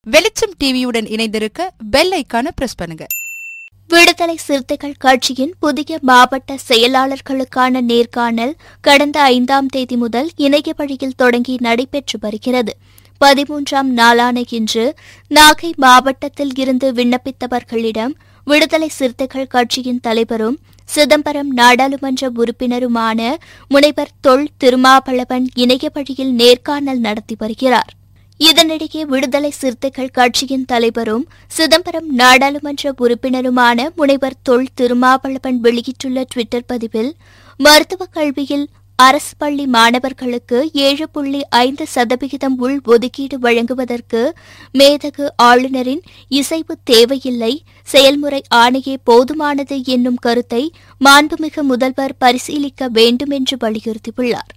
வெளிச்சம் டிவியுடன் இணைந்திருக்க பெல் ஐக்கான பிரஸ் பண்ணுங்க விடுதலை சிறுத்தைகள் கட்சியின் புதிய மாவட்ட செயலாளர்களுக்கான நேர்காணல் கடந்த ஐந்தாம் தேதி முதல் இணைய வழியில் தொடங்கி நடைபெற்று வருகிறது பதிமூன்றாம் நாளான இன்று நாகை மாவட்டத்தில் இருந்து விண்ணப்பித்தவர்களிடம் விடுதலை சிறுத்தைகள் கட்சியின் தலைவரும் சிதம்பரம் நாடாளுமன்ற உறுப்பினருமான முனைவர் தொல் திருமாவளவன் இணைய வழியில் நேர்காணல் நடத்தி வருகிறார் இதனிடையே விடுதலை சிறுத்தைகள் கட்சியின் தலைவரும் சிதம்பரம் நாடாளுமன்ற உறுப்பினருமான முனைவர் தொல் திருமாவளவன் வெளியிட்டுள்ள டுவிட்டர் பதிவில் மருத்துவக் கல்வியில் அரசு பள்ளி மாணவர்களுக்கு ஏழு புள்ளி ஐந்து சதவிகிதம் உள் ஒதுக்கீடு வழங்குவதற்கு மேதகு ஆளுநரின் இசைவு தேவையில்லை செயல்முறை ஆணையே போதுமானது என்னும் கருத்தை மாண்புமிகு முதல்வர் பரிசீலிக்க வேண்டும் என்று வலியுறுத்தியுள்ளார்